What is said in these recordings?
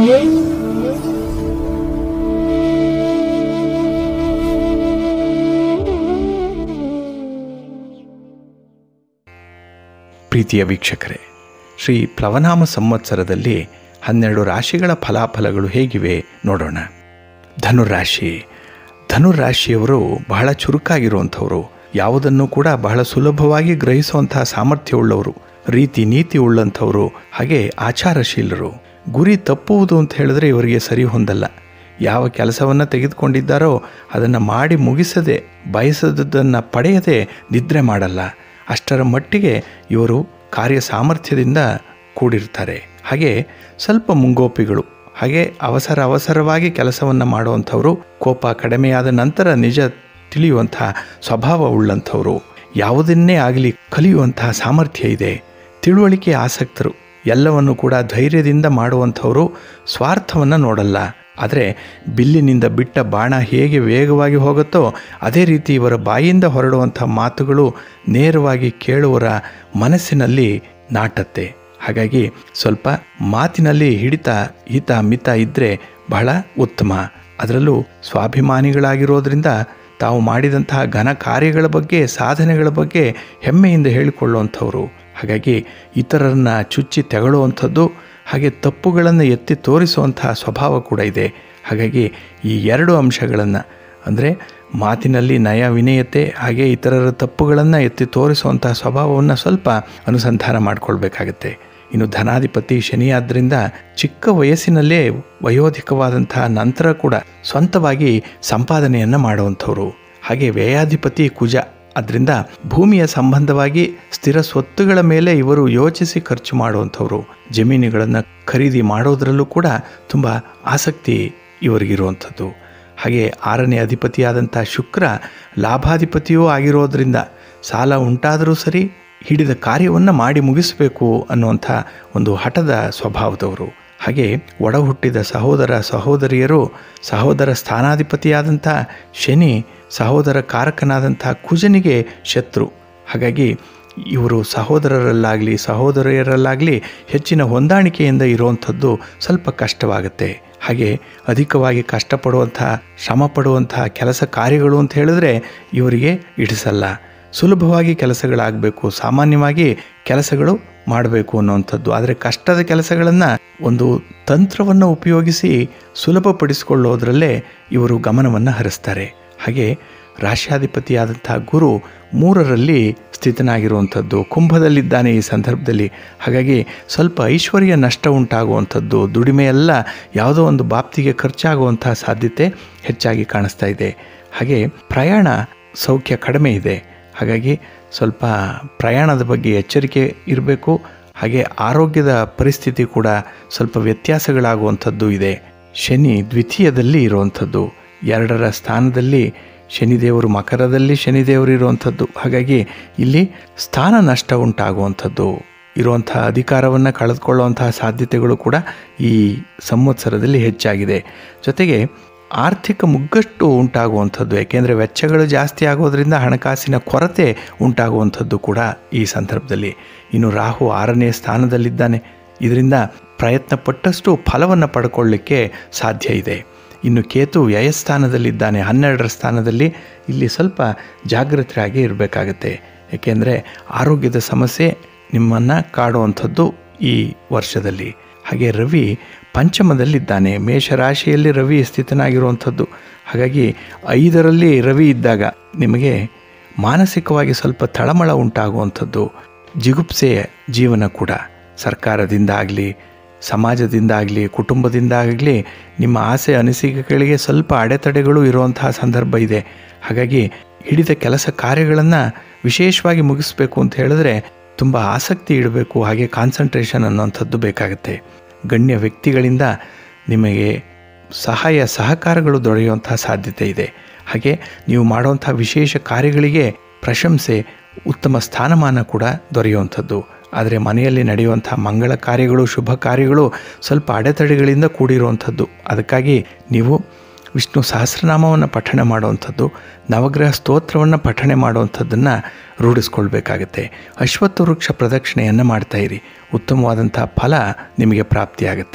ಪ್ರೀತಿಯ ವೀಕ್ಷಕರೇ ಶ್ರೀ ಪ್ಲವನಾಮ ಸಂವತ್ಸರದಲ್ಲಿ ಹನ್ನೆರಡು ರಾಶಿಗಳ ಫಲಾಫಲಗಳು ಹೇಗಿವೆ ನೋಡೋಣ ಧನುರಾಶಿ ಧನುರಾಶಿಯವರು ಬಹಳ ಚುರುಕಾಗಿರುವಂಥವರು ಯಾವುದನ್ನು ಕೂಡ ಬಹಳ ಸುಲಭವಾಗಿ ಗ್ರಹಿಸುವಂತಹ ಸಾಮರ್ಥ್ಯವುಳ್ಳವರು ರೀತಿ ನೀತಿ ಉಳ್ಳಂಥವರು ಹಾಗೆ ಆಚಾರಶೀಲರು ಗುರಿ ತಪ್ಪುವುದು ಅಂತ ಹೇಳಿದ್ರೆ ಇವರಿಗೆ ಸರಿ ಹೊಂದಲ್ಲ ಯಾವ ಕೆಲಸವನ್ನು ತೆಗೆದುಕೊಂಡಿದ್ದಾರೋ ಅದನ್ನು ಮಾಡಿ ಮುಗಿಸದೆ ಬಯಸದನ್ನು ಪಡೆಯದೆ ನಿದ್ರೆ ಮಾಡಲ್ಲ ಅಷ್ಟರ ಮಟ್ಟಿಗೆ ಇವರು ಕಾರ್ಯ ಸಾಮರ್ಥ್ಯದಿಂದ ಕೂಡಿರ್ತಾರೆ ಹಾಗೆ ಸ್ವಲ್ಪ ಮುಂಗೋಪಿಗಳು ಹಾಗೆ ಅವಸರ ಅವಸರವಾಗಿ ಕೆಲಸವನ್ನು ಮಾಡುವಂಥವರು ಕೋಪ ಕಡಿಮೆಯಾದ ನಂತರ ನಿಜ ತಿಳಿಯುವಂಥ ಸ್ವಭಾವ ಉಳ್ಳಂಥವರು ಯಾವುದನ್ನೇ ಆಗಲಿ ಕಲಿಯುವಂತಹ ಸಾಮರ್ಥ್ಯ ಇದೆ ತಿಳುವಳಿಕೆ ಆಸಕ್ತರು ಎಲ್ಲವನ್ನು ಕೂಡ ಧೈರ್ಯದಿಂದ ಮಾಡುವಂಥವರು ಸ್ವಾರ್ಥವನ್ನು ನೋಡಲ್ಲ ಆದರೆ ಬಿಲ್ಲಿನಿಂದ ಬಿಟ್ಟ ಬಾಣ ಹೇಗೆ ವೇಗವಾಗಿ ಹೋಗುತ್ತೋ ಅದೇ ರೀತಿ ಇವರ ಬಾಯಿಂದ ಹೊರಡುವಂಥ ಮಾತುಗಳು ನೇರವಾಗಿ ಕೇಳುವರ ಮನಸ್ಸಿನಲ್ಲಿ ನಾಟತ್ತೆ ಹಾಗಾಗಿ ಸ್ವಲ್ಪ ಮಾತಿನಲ್ಲಿ ಹಿಡಿತ ಹಿತ ಮಿತ ಇದ್ದರೆ ಬಹಳ ಉತ್ತಮ ಅದರಲ್ಲೂ ಸ್ವಾಭಿಮಾನಿಗಳಾಗಿರೋದ್ರಿಂದ ತಾವು ಮಾಡಿದಂತಹ ಘನ ಕಾರ್ಯಗಳ ಬಗ್ಗೆ ಸಾಧನೆಗಳ ಬಗ್ಗೆ ಹೆಮ್ಮೆಯಿಂದ ಹೇಳಿಕೊಳ್ಳುವಂಥವ್ರು ಹಾಗಾಗಿ ಇತರರನ್ನ ಚುಚ್ಚಿ ತೆಗಳುವಂಥದ್ದು ಹಾಗೆ ತಪ್ಪುಗಳನ್ನು ಎತ್ತಿ ತೋರಿಸುವಂತಹ ಸ್ವಭಾವ ಕೂಡ ಇದೆ ಹಾಗಾಗಿ ಈ ಎರಡು ಅಂಶಗಳನ್ನು ಅಂದರೆ ಮಾತಿನಲ್ಲಿ ನಯ ವಿನಯತೆ ಹಾಗೆ ಇತರರ ತಪ್ಪುಗಳನ್ನು ಎತ್ತಿ ತೋರಿಸುವಂತಹ ಸ್ವಭಾವವನ್ನು ಸ್ವಲ್ಪ ಅನುಸಂಧಾನ ಮಾಡಿಕೊಳ್ಬೇಕಾಗತ್ತೆ ಇನ್ನು ಧನಾಧಿಪತಿ ಶನಿಯಾದ್ದರಿಂದ ಚಿಕ್ಕ ವಯಸ್ಸಿನಲ್ಲೇ ವಯೋಧಿಕವಾದಂತಹ ನಂತರ ಕೂಡ ಸ್ವಂತವಾಗಿ ಸಂಪಾದನೆಯನ್ನು ಮಾಡುವಂಥವ್ರು ಹಾಗೆ ವ್ಯಯಾಧಿಪತಿ ಕುಜ ಅದರಿಂದ ಭೂಮಿಯ ಸಂಬಂಧವಾಗಿ ಸ್ಥಿರ ಸ್ವತ್ತುಗಳ ಮೇಲೆ ಇವರು ಯೋಚಿಸಿ ಖರ್ಚು ಮಾಡುವಂಥವ್ರು ಜಮೀನುಗಳನ್ನು ಖರೀದಿ ಮಾಡೋದರಲ್ಲೂ ಕೂಡ ತುಂಬ ಆಸಕ್ತಿ ಇವರಿಗಿರುವಂಥದ್ದು ಹಾಗೆ ಆರನೇ ಅಧಿಪತಿಯಾದಂಥ ಶುಕ್ರ ಲಾಭಾಧಿಪತಿಯೂ ಆಗಿರೋದ್ರಿಂದ ಸಾಲ ಉಂಟಾದರೂ ಸರಿ ಹಿಡಿದ ಕಾರ್ಯವನ್ನು ಮಾಡಿ ಮುಗಿಸಬೇಕು ಅನ್ನುವಂಥ ಒಂದು ಹಠದ ಸ್ವಭಾವದವರು ಹಾಗೆ ಒಡ ಹುಟ್ಟಿದ ಸಹೋದರ ಸಹೋದರಿಯರು ಸಹೋದರ ಸ್ಥಾನಾಧಿಪತಿಯಾದಂಥ ಶನಿ ಸಹೋದರ ಕಾರಕನಾದಂಥ ಕುಜನಿಗೆ ಶತ್ರು ಹಾಗಾಗಿ ಇವರು ಸಹೋದರರಲ್ಲಾಗಲಿ ಸಹೋದರಿಯರಲ್ಲಾಗಲಿ ಹೆಚ್ಚಿನ ಹೊಂದಾಣಿಕೆಯಿಂದ ಇರುವಂಥದ್ದು ಸ್ವಲ್ಪ ಕಷ್ಟವಾಗುತ್ತೆ ಹಾಗೆ ಅಧಿಕವಾಗಿ ಕಷ್ಟಪಡುವಂಥ ಶ್ರಮ ಪಡುವಂಥ ಕೆಲಸ ಕಾರ್ಯಗಳು ಅಂತ ಹೇಳಿದ್ರೆ ಇವರಿಗೆ ಇಡಿಸಲ್ಲ ಸುಲಭವಾಗಿ ಕೆಲಸಗಳಾಗಬೇಕು ಸಾಮಾನ್ಯವಾಗಿ ಕೆಲಸಗಳು ಮಾಡಬೇಕು ಅನ್ನುವಂಥದ್ದು ಆದರೆ ಕಷ್ಟದ ಕೆಲಸಗಳನ್ನು ಒಂದು ತಂತ್ರವನ್ನು ಉಪಯೋಗಿಸಿ ಸುಲಭಪಡಿಸಿಕೊಳ್ಳೋದ್ರಲ್ಲೇ ಇವರು ಗಮನವನ್ನು ಹರಿಸ್ತಾರೆ ಹಾಗೆ ರಾಶ್ಯಾಧಿಪತಿಯಾದಂಥ ಗುರು ಮೂರರಲ್ಲಿ ಸ್ಥಿತನಾಗಿರುವಂಥದ್ದು ಕುಂಭದಲ್ಲಿದ್ದಾನೆ ಈ ಸಂದರ್ಭದಲ್ಲಿ ಹಾಗಾಗಿ ಸ್ವಲ್ಪ ಐಶ್ವರ್ಯ ನಷ್ಟ ಉಂಟಾಗುವಂಥದ್ದು ದುಡಿಮೆಯೆಲ್ಲ ಯಾವುದೋ ಒಂದು ಬಾಪ್ತಿಗೆ ಖರ್ಚಾಗುವಂಥ ಸಾಧ್ಯತೆ ಹೆಚ್ಚಾಗಿ ಕಾಣಿಸ್ತಾ ಇದೆ ಹಾಗೆ ಪ್ರಯಾಣ ಸೌಖ್ಯ ಕಡಿಮೆ ಇದೆ ಹಾಗಾಗಿ ಸ್ವಲ್ಪ ಪ್ರಯಾಣದ ಬಗ್ಗೆ ಎಚ್ಚರಿಕೆ ಇರಬೇಕು ಹಾಗೆ ಆರೋಗ್ಯದ ಪರಿಸ್ಥಿತಿ ಕೂಡ ಸ್ವಲ್ಪ ವ್ಯತ್ಯಾಸಗಳಾಗುವಂಥದ್ದು ಇದೆ ಶನಿ ದ್ವಿತೀಯದಲ್ಲಿ ಇರುವಂಥದ್ದು ಎರಡರ ಸ್ಥಾನದಲ್ಲಿ ಶನಿದೇವರು ಮಕರದಲ್ಲಿ ಶನಿದೇವರು ಇರುವಂಥದ್ದು ಹಾಗಾಗಿ ಇಲ್ಲಿ ಸ್ಥಾನ ನಷ್ಟ ಉಂಟಾಗುವಂಥದ್ದು ಇರುವಂಥ ಅಧಿಕಾರವನ್ನು ಕಳೆದುಕೊಳ್ಳುವಂತಹ ಸಾಧ್ಯತೆಗಳು ಕೂಡ ಈ ಸಂವತ್ಸರದಲ್ಲಿ ಹೆಚ್ಚಾಗಿದೆ ಜೊತೆಗೆ ಆರ್ಥಿಕ ಮುಗ್ಗಟ್ಟು ಉಂಟಾಗುವಂಥದ್ದು ಯಾಕೆಂದರೆ ವೆಚ್ಚಗಳು ಜಾಸ್ತಿ ಆಗೋದ್ರಿಂದ ಹಣಕಾಸಿನ ಕೊರತೆ ಉಂಟಾಗುವಂಥದ್ದು ಕೂಡ ಈ ಸಂದರ್ಭದಲ್ಲಿ ಇನ್ನು ರಾಹು ಆರನೇ ಸ್ಥಾನದಲ್ಲಿದ್ದಾನೆ ಇದರಿಂದ ಪ್ರಯತ್ನ ಪಟ್ಟಷ್ಟು ಫಲವನ್ನು ಪಡ್ಕೊಳ್ಳಿಕ್ಕೆ ಸಾಧ್ಯ ಇದೆ ಇನ್ನು ಕೇತು ವ್ಯಯಸ್ಥಾನದಲ್ಲಿದ್ದಾನೆ ಹನ್ನೆರಡರ ಸ್ಥಾನದಲ್ಲಿ ಇಲ್ಲಿ ಸ್ವಲ್ಪ ಜಾಗೃತರಾಗಿ ಇರಬೇಕಾಗತ್ತೆ ಏಕೆಂದರೆ ಆರೋಗ್ಯದ ಸಮಸ್ಯೆ ನಿಮ್ಮನ್ನು ಕಾಡುವಂಥದ್ದು ಈ ವರ್ಷದಲ್ಲಿ ಹಾಗೆ ರವಿ ಪಂಚಮದಲ್ಲಿದ್ದಾನೆ ಮೇಷರಾಶಿಯಲ್ಲಿ ರವಿ ಸ್ಥಿತನಾಗಿರುವಂಥದ್ದು ಹಾಗಾಗಿ ಐದರಲ್ಲಿ ರವಿ ಇದ್ದಾಗ ನಿಮಗೆ ಮಾನಸಿಕವಾಗಿ ಸ್ವಲ್ಪ ತಳಮಳ ಉಂಟಾಗುವಂಥದ್ದು ಜಿಗುಪ್ಸೆಯ ಜೀವನ ಕೂಡ ಸರ್ಕಾರದಿಂದ ಆಗಲಿ ಸಮಾಜದಿಂದ ಆಗಲಿ ಕುಟುಂಬದಿಂದ ಆಗಲಿ ನಿಮ್ಮ ಆಸೆ ಅನಿಸಿಕೆಗಳಿಗೆ ಸ್ವಲ್ಪ ಅಡೆತಡೆಗಳು ಇರುವಂತಹ ಸಂದರ್ಭ ಇದೆ ಹಾಗಾಗಿ ಹಿಡಿದ ಕೆಲಸ ಕಾರ್ಯಗಳನ್ನು ವಿಶೇಷವಾಗಿ ಮುಗಿಸ್ಬೇಕು ಅಂತ ಹೇಳಿದ್ರೆ ತುಂಬ ಆಸಕ್ತಿ ಇಡಬೇಕು ಹಾಗೆ ಕಾನ್ಸಂಟ್ರೇಷನ್ ಅನ್ನೋಂಥದ್ದು ಬೇಕಾಗುತ್ತೆ ಗಣ್ಯ ವ್ಯಕ್ತಿಗಳಿಂದ ನಿಮಗೆ ಸಹಾಯ ಸಹಕಾರಗಳು ದೊರೆಯುವಂಥ ಸಾಧ್ಯತೆ ಇದೆ ಹಾಗೆ ನೀವು ಮಾಡುವಂಥ ವಿಶೇಷ ಕಾರ್ಯಗಳಿಗೆ ಪ್ರಶಂಸೆ ಉತ್ತಮ ಸ್ಥಾನಮಾನ ಕೂಡ ದೊರೆಯುವಂಥದ್ದು ಆದರೆ ಮನೆಯಲ್ಲಿ ನಡೆಯುವಂಥ ಮಂಗಳ ಕಾರ್ಯಗಳು ಶುಭ ಕಾರ್ಯಗಳು ಸ್ವಲ್ಪ ಅಡೆತಡೆಗಳಿಂದ ಕೂಡಿರುವಂಥದ್ದು ಅದಕ್ಕಾಗಿ ನೀವು ವಿಷ್ಣು ಸಹಸ್ರನಾಮವನ್ನು ಪಠಣೆ ಮಾಡುವಂಥದ್ದು ನವಗ್ರಹ ಸ್ತೋತ್ರವನ್ನು ಪಠಣೆ ಮಾಡುವಂಥದ್ದನ್ನು ರೂಢಿಸ್ಕೊಳ್ಬೇಕಾಗತ್ತೆ ಅಶ್ವತ್ಥ ವೃಕ್ಷ ಪ್ರದಕ್ಷಿಣೆಯನ್ನು ಮಾಡ್ತಾಯಿರಿ ಉತ್ತಮವಾದಂಥ ಫಲ ನಿಮಗೆ ಪ್ರಾಪ್ತಿಯಾಗುತ್ತೆ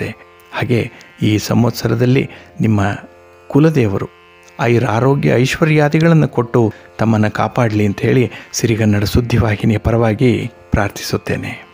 ಹಾಗೆ ಈ ಸಂವತ್ಸರದಲ್ಲಿ ನಿಮ್ಮ ಕುಲದೇವರು ಐರ ಆರೋಗ್ಯ ಐಶ್ವರ್ಯಾದಿಗಳನ್ನು ಕೊಟ್ಟು ತಮ್ಮನ್ನು ಕಾಪಾಡಲಿ ಅಂತ ಹೇಳಿ ಸಿರಿಗನ್ನಡ ಸುದ್ದಿವಾಹಿನಿಯ ಪರವಾಗಿ ಪ್ರಾರ್ಥಿಸುತ್ತೇನೆ